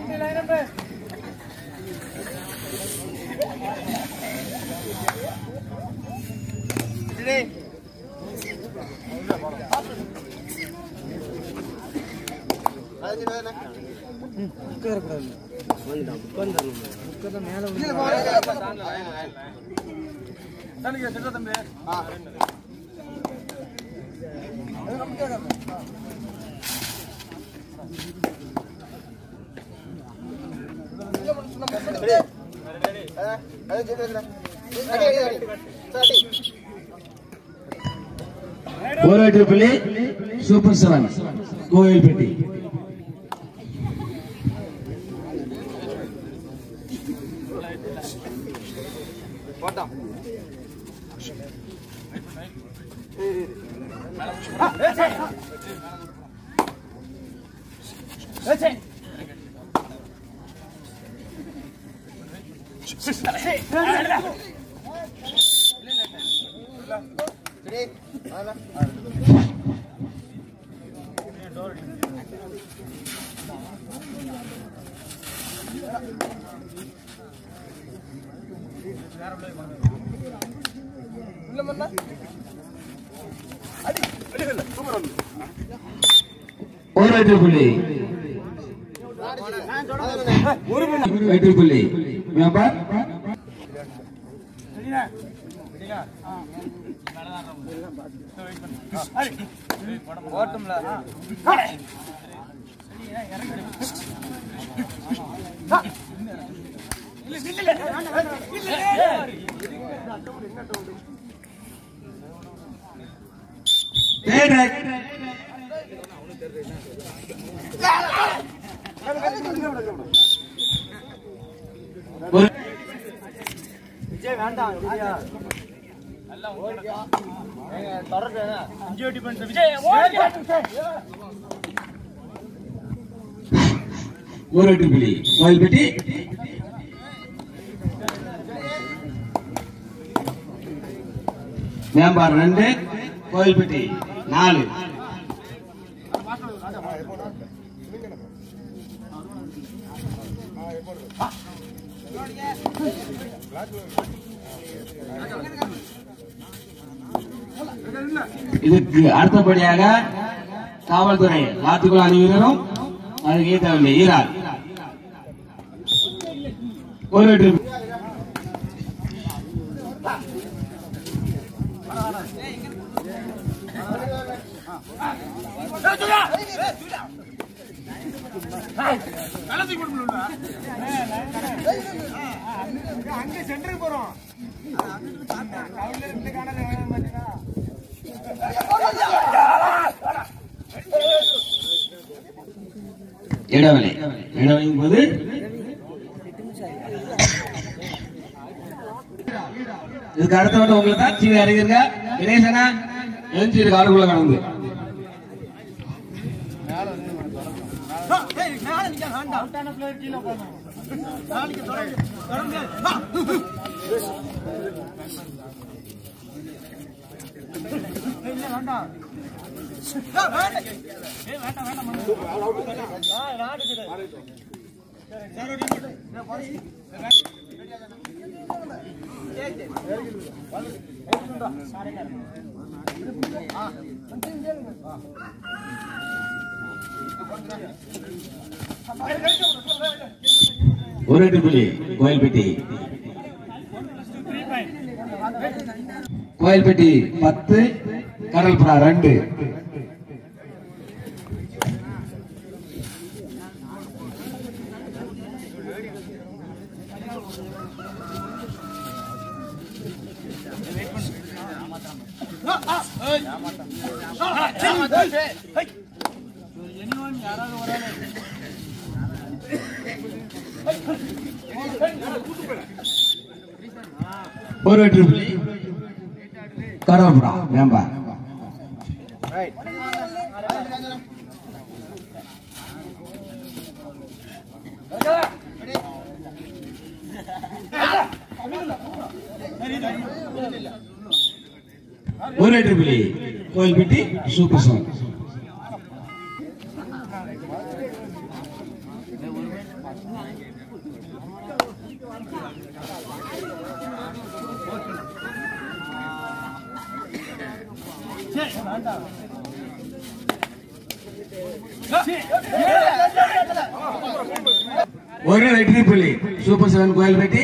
ஒரு புள்ளி super seven Kovilpatti ஒரு புள்ளி எட்டு புள்ளி வியாபார் Third right. ஒரு ஒரு எட்டு புள்ளி கோயில்பட்டி வியாபாரம் ரெண்டு கோயில்பட்டி நாலு இதுக்கு அடுத்தபடியாக காவல்துறை வாத்துக்குள் அணிவீரரும் அதுக்கு ஏற்றவில்லை ஈரான் ஒரு வெற்றி இடைவெளி இடைவெளியின் போது இதுக்கு அடுத்த வட்டம் உங்களுக்கு தான் சீவி அறிஞருங்க கணேசனா எழுச்சி இருக்கு ஆளுக்குள்ள கடந்து ஒரு எட்டு புள்ளி கோயில்பட்டி கோயில்பட்டி பத்து கடல்புறா ரெண்டு ஒரு வெற்றி புள்ளி கடல்புறா வேம்பா ஒரு வெற்றி புள்ளி கோயில்பட்டி சூப்பர் சோன் ஒரு வெற்றி புள்ளி சூப்பர் செவன் கோயில் வெட்டி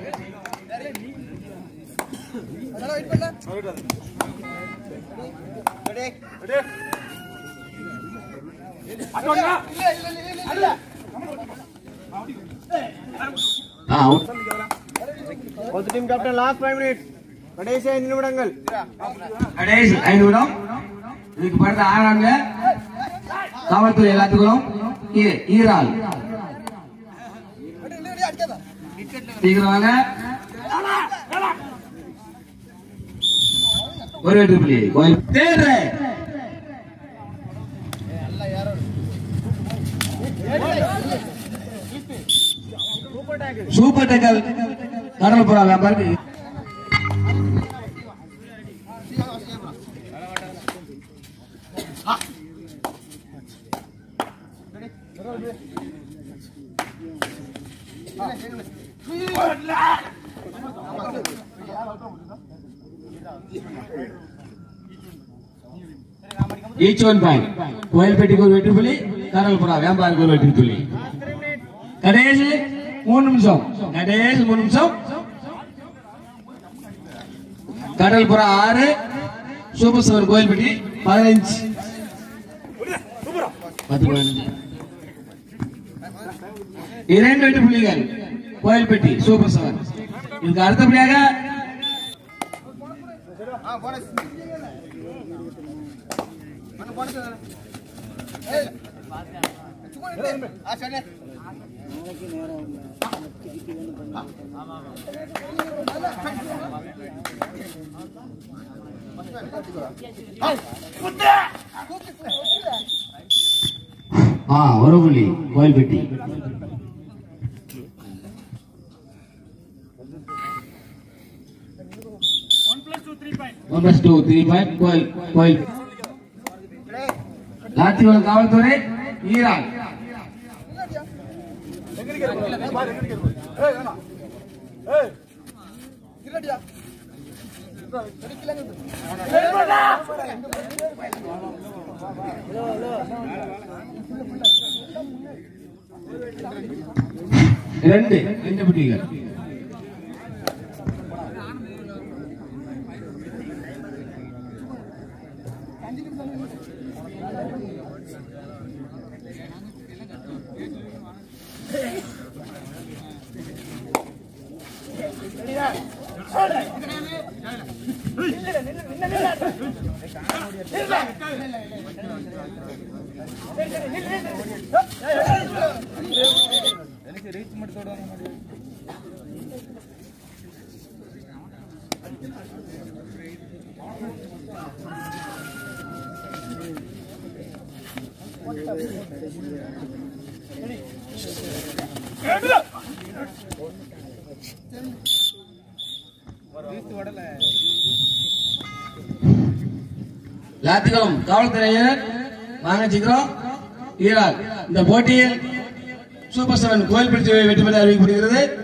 ஆ, out. Both team captain last five minutes. கடைசி ஐந்து நிமிடங்கள் கடைசி ஐந்து நிமிடம் இதுக்கு படுத்த ஆறாங்க காவல்துறை எல்லாத்துக்கும் ஈ- ஈரால் சீக்கிரம் வாங்க ஒரு வெற்றி புள்ளி கோயில் தேர்வு சூப்பர் டேக்கல் கடல்புறா வியாபாரி ஈச் ஒன் பாயிண்ட் கோயில்பேட்டைக்கு ஒரு வெற்றி புள்ளி கடல்புறா வியாபாரிக்கு ஒரு வெற்றி புள்ளி கடைசி மூணு நிமிஷம் கடைசி மூணு நிமிஷம் கடல்புறா ஆறு சூப்பர் செவன் கோயில்பட்டி பதினஞ்சு பத்து பதினஞ்சு இரண்டு வெற்றி புள்ளிகள் கோயில்பட்டி சூப்பர் செவன் இதுக்கு அடுத்தபடியாக ஆ ஒரு புள்ளி Kovilpatti one plus two three point கோயில் கோயில் லாத்திவல் காவல்துறை ஈரான் ரெண்டு ரெண்டு புள்ளிகள் லாத்திகுளம் காவல்துறையினர் வாங்க சீக்கிரம் ஈரான் இந்த போட்டியில் சூப்பர் செவன் கோயில் பிடிச்சு வெற்றி பெற்று அறிவிக்கப்படுகிறது